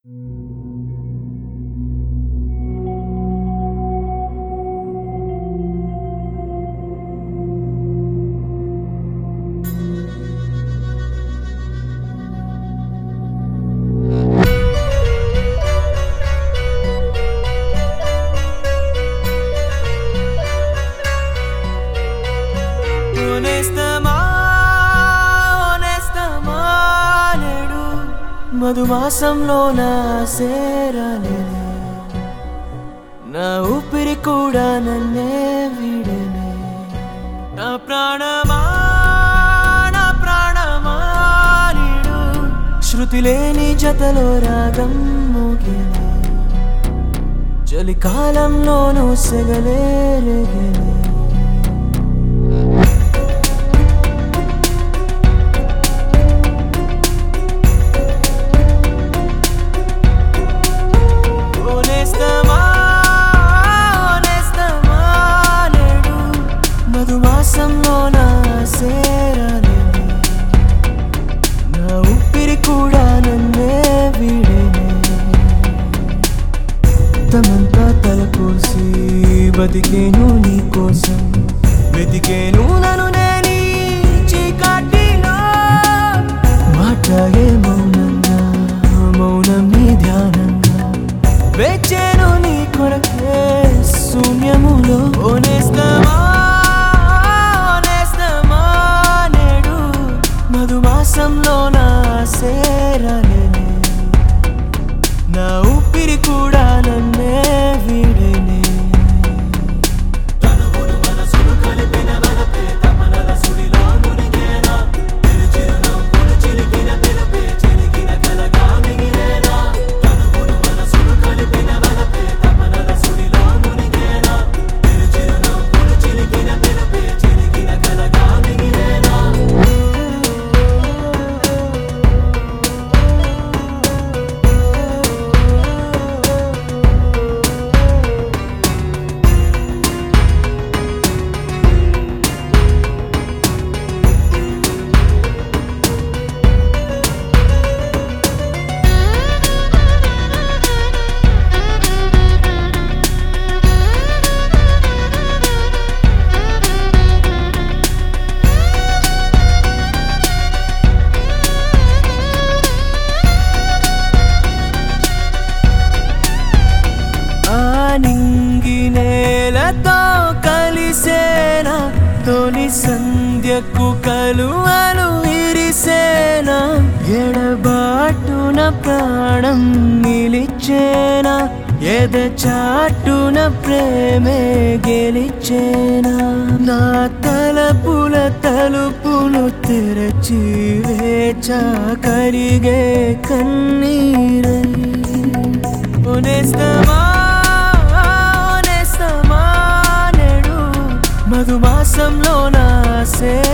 ఓనేస్తమా, ఓనేస్తమా నేడు మధుమాసంలో నా సేరాలేనే నా ఊపిరి కూడా నన్నే వీడనే నా ప్రాణమా నా ప్రాణమా నీడు శృతి లేని జతలో రాగం మోగినే చలికాలంలోనూ సెగలే రేగినే ఓనేస్తమా, ఓనేస్తమా నేడు మధుమాసంలో నా సేరాలేనే నా ఊపిరి కూడా నన్నే వీడేనే తమంతా తలపోసి బతికేను నీ కోసం వెతికేను నన్ను నేను చీకటిలో మాట్లాడే మౌనంగా మౌనం నీ ధ్యానంగా వేచేను నీ కొరకే శూన్యములో ఓనేస్తమా ఓనేస్తమా నేడు మధుమాసంలో నా సేరాలేనే నా ఊపిరి కూడా నన్నే వీడేనే ఆ నింగి నేలతో కలిసేనా తొలి సంధ్యకు కలువలు ఇరిసేనా ఎడబాటున ప్రాణం నిలిచేనా ఎద చాటున ప్రేమే గెలిచేనా నా తలపుల తలుపులు తెరచి వేచా కరిగే కన్నీరై ఓనేస్తమా ఓనేస్తమా నేడు మధుమాసంలో నా సే